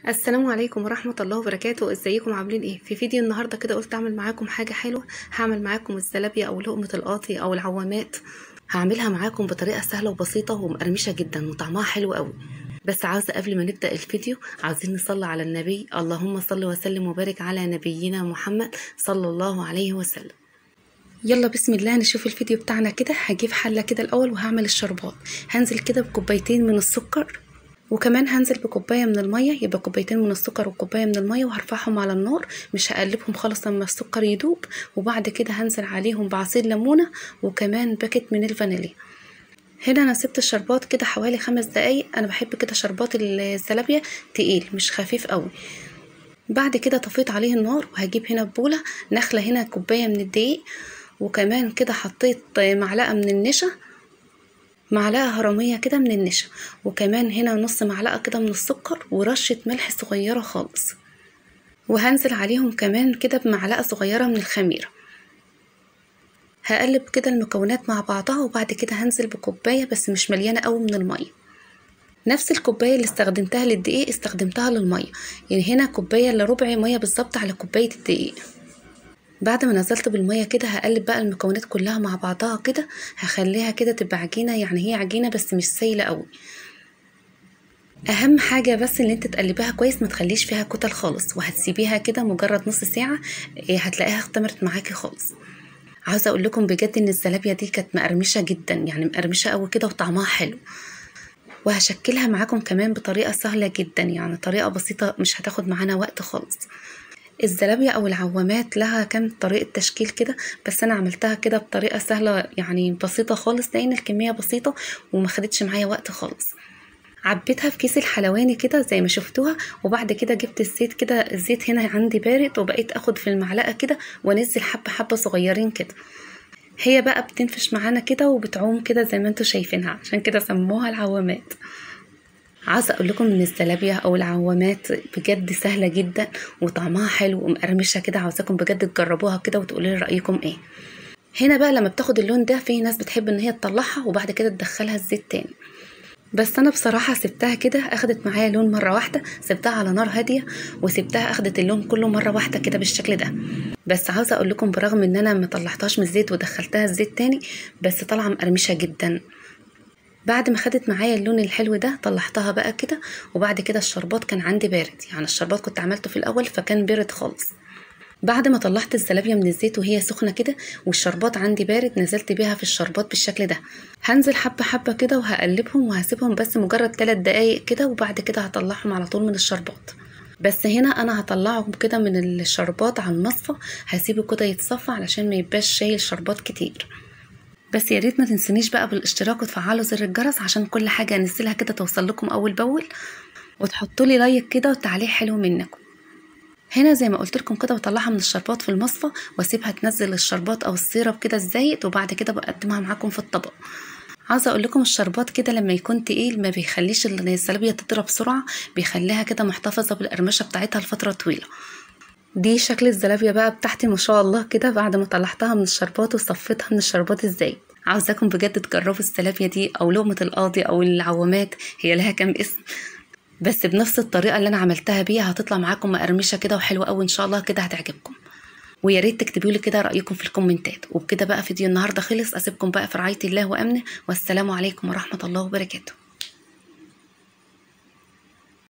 السلام عليكم ورحمة الله وبركاته ازيكم عاملين ايه في فيديو النهاردة كده قلت اعمل معاكم حاجة حلوة هعمل معاكم الزلابية او لقمة القاطي او العوامات هعملها معاكم بطريقة سهلة وبسيطة ومقرمشة جدا وطعمها حلو قوي بس عاوزة قبل ما نبدأ الفيديو عاوزين نصلي على النبي اللهم صل وسلم وبارك على نبينا محمد صلى الله عليه وسلم يلا بسم الله نشوف الفيديو بتاعنا كده هجيب حلة كده الأول وهعمل الشربات هنزل كده بكوبايتين من السكر وكمان هنزل بكوباية من المية يبقى كوبايتين من السكر وكوباية من المية وهرفعهم على النار مش هقلبهم خالص لما السكر يدوب وبعد كده هنزل عليهم بعصير ليمونة وكمان باكت من الفانيليا هنا انا سبت الشربات كده حوالي خمس دقايق انا بحب كده شربات الزلابية تقيل مش خفيف قوي بعد كده طفيت عليه النار وهجيب هنا بولة نخلة هنا كوباية من الدقيق وكمان كده حطيت معلقة من النشا معلقة هرمية كده من النشا وكمان هنا نص معلقة كده من السكر ورشة ملح صغيرة خالص وهنزل عليهم كمان كده بمعلقة صغيرة من الخميرة هقلب كده المكونات مع بعضها وبعد كده هنزل بكوباية بس مش مليانة قوي من المية نفس الكوباية اللي استخدمتها للدقيق استخدمتها للمية يعني هنا كوباية الا ربع مية بالظبط على كوباية الدقيق بعد ما نزلت بالمية كده هقلب بقى المكونات كلها مع بعضها كده هخليها كده تبقى عجينة يعني هي عجينة بس مش سايلة قوي اهم حاجة بس ان انت تقلبيها كويس ما تخليش فيها كتل خالص وهتسيبيها كده مجرد نص ساعة هتلاقيها اختمرت معاكي خالص عاوزة اقول لكم بجد ان الزلابية دي كانت مقرمشة جدا يعني مقرمشة قوي كده وطعمها حلو وهشكلها معاكم كمان بطريقة سهلة جدا يعني طريقة بسيطة مش هتاخد معانا وقت خالص الزلابية او العوامات لها كام طريقة تشكيل كده بس انا عملتها كده بطريقة سهلة يعني بسيطة خالص لان الكمية بسيطة وما خدتش معايا وقت خالص عبيتها في كيس الحلواني كده زي ما شفتوها وبعد كده جبت الزيت كده الزيت هنا عندي بارد وبقيت اخد في المعلقة كده وانزل حبة حبة صغيرين كده هي بقى بتنفش معانا كده وبتعوم كده زي ما انتوا شايفينها عشان كده سموها العوامات عايزه اقول لكم ان الزلابيه او العوامات بجد سهله جدا وطعمها حلو ومقرمشه كده عاوزاكم بجد تجربوها كده وتقولوا لي رايكم ايه هنا بقى لما بتاخد اللون ده في ناس بتحب ان هي تطلعها وبعد كده تدخلها الزيت تاني بس انا بصراحه سبتها كده اخدت معايا لون مره واحده سبتها على نار هاديه وسبتها اخدت اللون كله مره واحده كده بالشكل ده بس عاوزه اقول لكم برغم ان انا ما طلعتهاش من الزيت ودخلتها الزيت تاني بس طالعه مقرمشه جدا بعد ما خدت معايا اللون الحلو ده طلعتها بقى كده وبعد كده الشربات كان عندي بارد يعني الشربات كنت عملته في الاول فكان بارد خالص بعد ما طلعت الزلابية من الزيت وهي سخنة كده والشربات عندي بارد نزلت بيها في الشربات بالشكل ده هنزل حبة حبة كده وهقلبهم وهسيبهم بس مجرد 3 دقايق كده وبعد كده هطلعهم على طول من الشربات بس هنا انا هطلعهم كده من الشربات على المصفى هسيبه كده يتصفى علشان ما يبقاش شايل شربات كتير بس يا ريت ما تنسونيش بقى بالاشتراك وتفعلوا زر الجرس عشان كل حاجه انزلها كده توصل لكم اول باول وتحطوا لي لايك كده وتعليق حلو منكم هنا زي ما قلت لكم كده بطلعها من الشربات في المصفى واسيبها تنزل الشربات او السيرب كده الزايد وبعد كده بقدمها معاكم في الطبق عاوزه اقول لكم الشربات كده لما يكون تقيل ما بيخليش الزلابيه تضرب بسرعه بيخليها كده محتفظه بالقرمشه بتاعتها لفتره طويله دي شكل الزلابيه بقى بتاعتي ما شاء الله كده بعد ما طلعتها من الشربات وصفيتها من الشربات ازاي عاوزاكم بجد تجربوا الزلابيه دي او لقمه القاضي او العوامات هي لها كام اسم بس بنفس الطريقه اللي انا عملتها بيها هتطلع معاكم مقرمشه كده وحلوه قوي ان شاء الله كده هتعجبكم ويا ريت تكتبوا لي كده رايكم في الكومنتات وبكده بقى فيديو النهارده خلص اسيبكم بقى في رعايه الله وامنه والسلام عليكم ورحمه الله وبركاته